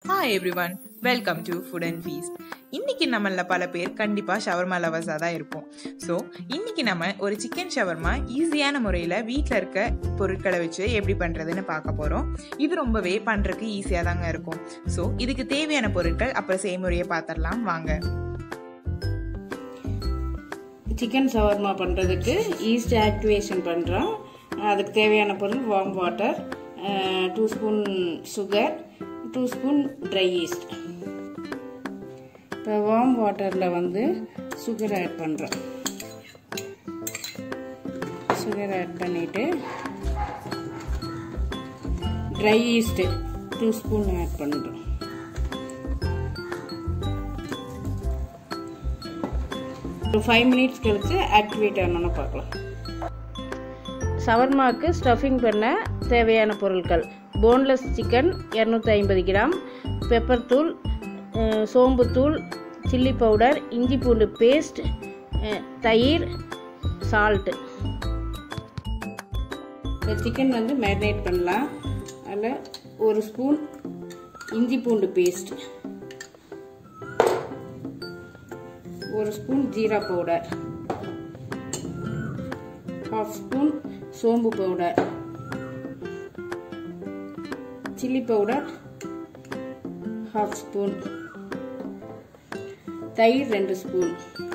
hi everyone welcome to food and feast இன்னைக்கு நம்மள பல பேர் கண்டிப்பாக ஷவர்மா லவர்ஸாக தான் இருப்போம் ஸோ இன்னைக்கு நம்ம ஒரு சிக்கன் ஷவர்மா ஈஸியான முறையில் வீட்டில் இருக்க பொருட்களை வச்சு எப்படி பண்ணுறதுன்னு பார்க்க போகிறோம் இது ரொம்பவே பண்ணுறதுக்கு ஈஸியாக தாங்க இருக்கும் ஸோ இதுக்கு தேவையான பொருட்கள் அப்புறம் செய்முறையை பார்த்துடலாம் வாங்க சிக்கன் சவர்மா பண்ணுறதுக்கு ஈஸ்ட் ஆக்டிவேஷன் பண்ணுறோம் அதுக்கு தேவையான பொருள் warm water two spoon sugar two spoon dry yeast இப்போ வார்ம் வாட்டரில் வந்து சுகர் ஆட் பண்ணுறோம் சுகர் ஆட் பண்ணிவிட்டு dry yeast two spoon add பண்ணுறோம் ஒரு ஃபைவ் மினிட்ஸ் கழித்து ஆக்டிவேட் ஆனோன்னு பார்க்கலாம் சவர்மாவுக்கு ஸ்டஃபிங் பண்ண தேவையான பொருட்கள் போன்லெஸ் சிக்கன் இரநூத்தி ஐம்பது கிராம் பெப்பர் தூள் சோம்புத்தூள் சில்லி பவுடர் இஞ்சி பூண்டு பேஸ்ட் தயிர் சால்ட்டு இப்போ சிக்கன் வந்து மேரினேட் பண்ணலாம் அதில் ஒரு ஸ்பூன் இஞ்சி பூண்டு பேஸ்ட் ஒரு spoon jeera powder half spoon சோம்பு powder chilli powder half spoon தயிர் ரெண்டு ஸ்பூன்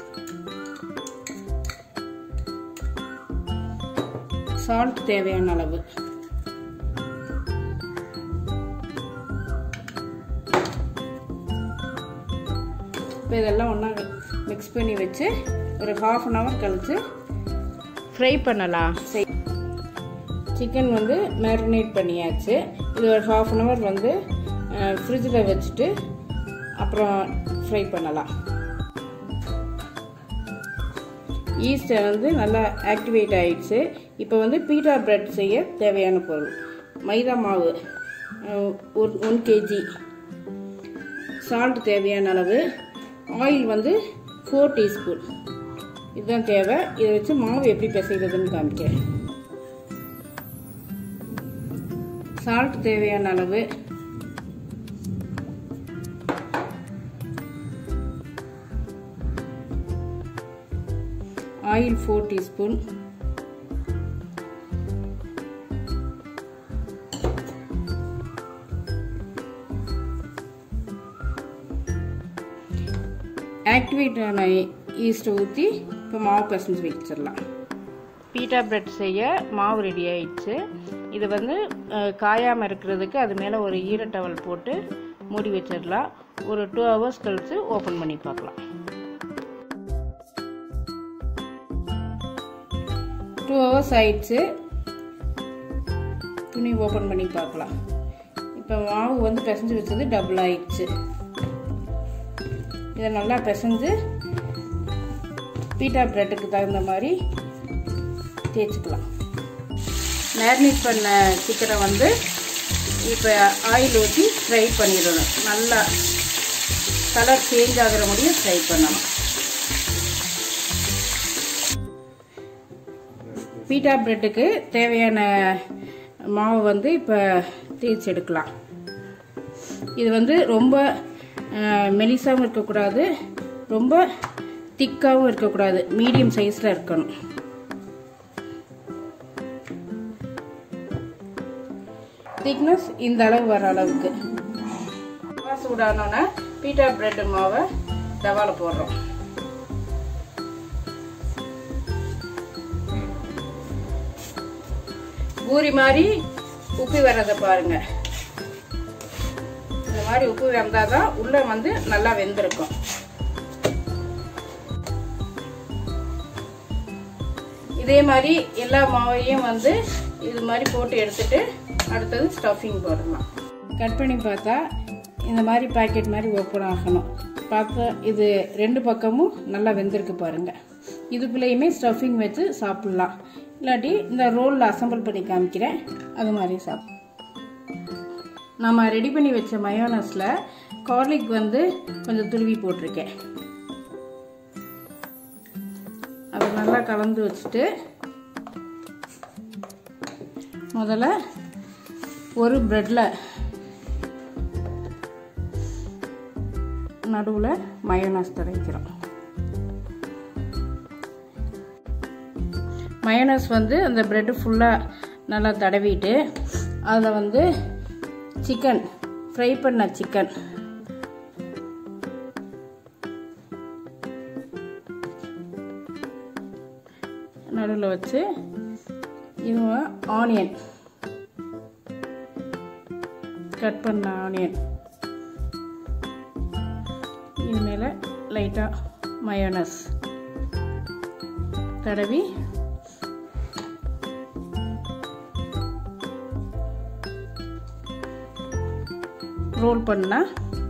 சால்ட் தேவையான அளவு இப்போ இதெல்லாம் ஒன்றா மிக்ஸ் பண்ணி வச்சு ஒரு ஹாஃப் அன் ஹவர் கழித்து ஃப்ரை பண்ணலாம் சிக்கன் வந்து மேரினேட் பண்ணியாச்சு இது ஒரு ஹாஃப் அன் ஹவர் வந்து ஃப்ரிட்ஜில் வச்சுட்டு அப்புறம் ஃப்ரை பண்ணலாம் ஈஸ்ட்டை வந்து நல்லா ஆக்டிவேட் ஆயிடுச்சு இப்போ வந்து பீட்டா பிரெட் செய்ய தேவையான பொருள் மைதா மாவு ஒரு ஒன் கேஜி சால்ட் தேவையான அளவு ஆயில் வந்து ஃபோர் டீஸ்பூன் இதுதான் தேவை இதை வச்சு மாவு எப்படி பிசைகிறதுன்னு காமிக்கிறேன் சால்ட் தேவையான அளவு ஆயில் ஃபோர் டீஸ்பூன் ஆக்டிவேட் ஆன ஈஸ்ட்டை ஊற்றி இப்போ மாவு பசஞ்சு வச்சிடலாம் பீட்டா பிரெட் செய்ய மாவு ரெடி ஆயிடுச்சு இது வந்து காயாமல் இருக்கிறதுக்கு அது மேலே ஒரு ஈர டவல் போட்டு மூடி வச்சிடலாம் ஒரு டூ ஹவர்ஸ் கழித்து ஓப்பன் பண்ணி பார்க்கலாம் டூ ஹவர்ஸ் ஆயிடுச்சு துணி ஓப்பன் பண்ணி பார்க்கலாம் இப்போ மாவு வந்து பிசைஞ்சு வச்சது டபுள் ஆயிடுச்சு இதை நல்லா பிசைஞ்சு பீட்டா பிரெட்டுக்கு தகுந்த மாதிரி தேய்ச்சிக்கலாம் மேரினேட் பண்ண சிக்கனை வந்து இப்போ ஆயில் ஊற்றி ஃப்ரை பண்ணிடணும் நல்லா கலர் சேஞ்ச் ஆகிற முடியும் ஃப்ரை பண்ணணும் பீட்டா பிரெட்டுக்கு தேவையான மாவு வந்து இப்போ தேய்ச்சி எடுக்கலாம் இது வந்து ரொம்ப மெலிசாகவும் இருக்கக்கூடாது ரொம்ப திக்காகவும் இருக்கக்கூடாது மீடியம் சைஸில் இருக்கணும் திக்னஸ் இந்த அளவு வர அளவுக்கு சூடானோன்னா பீட்டா பிரெட் மாவை தவால போடுறோம் பூரி மாதிரி உப்பி வர்றதை பாருங்க இந்த மாதிரி உப்பு வந்தால் தான் உள்ளே வந்து நல்லா வெந்திருக்கும் இதே மாதிரி எல்லா மாவையும் வந்து இது மாதிரி போட்டு எடுத்துட்டு அடுத்தது ஸ்டஃபிங் போடலாம் கட் பண்ணி பார்த்தா இந்த மாதிரி பேக்கெட் மாதிரி ஓப்பன் ஆகணும் பார்த்தா இது ரெண்டு பக்கமும் நல்லா வெந்திருக்கு பாருங்கள் இதுக்குள்ளேயுமே ஸ்டஃபிங் வச்சு சாப்பிட்லாம் இல்லாட்டி இந்த ரோலில் அசம்பிள் பண்ணி காமிக்கிறேன் அது மாதிரி சாப்பிடும் நம்ம ரெடி பண்ணி வச்ச மயோனஸில் கார்லிக் வந்து கொஞ்சம் துருவி போட்டிருக்கேன் அதை நல்லா கலந்து வச்சுட்டு முதல்ல ஒரு ப்ரெட்டில் நடுவில் மயோனாஸ் தடவிக்கிறோம் மயோனஸ் வந்து அந்த ப்ரெட்டு ஃபுல்லாக நல்லா தடவிட்டு அதில் வந்து சிக்கன் ஃப்ரை பண்ண சிக்கன் நடுவில் வச்சு இவங்க ஆனியன் கட் பண்ண ஆனியன் இது மேலே லைட்டாக மயோனஸ் தடவி ரோல் பண்ணால்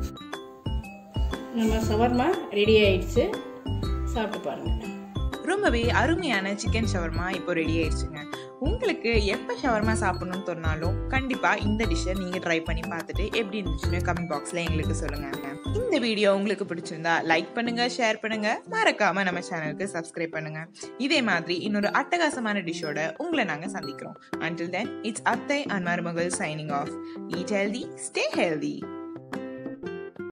நம்ம சவர்மா ரெடி ஆயிடுச்சு சாப்பிட்டு பாருங்கள் ரொம்பவே அருமையான சிக்கன் ஷவர்மா இப்போ ரெடி ஆயிடுச்சுங்க உங்களுக்கு எப்போ ஷவர்மா சாப்பிடணும்னு தோணாலும் கண்டிப்பாக இந்த டிஷ்ஷை நீங்கள் ட்ரை பண்ணி பார்த்துட்டு எப்படி இருந்துச்சுன்னு கமெண்ட் பாக்ஸில் எங்களுக்கு சொல்லுங்கள் இந்த வீடியோ உங்களுக்கு பிடிச்சிருந்தா லைக் பண்ணுங்கள் ஷேர் பண்ணுங்கள் மறக்காமல் நம்ம சேனலுக்கு சப்ஸ்கிரைப் பண்ணுங்கள் இதே மாதிரி இன்னொரு அட்டகாசமான டிஷ்ஷோட உங்களை நாங்கள் சந்திக்கிறோம் அண்டில் தென் இட்ஸ் அத்தை அண்ட் மருமகள் signing off eat healthy stay healthy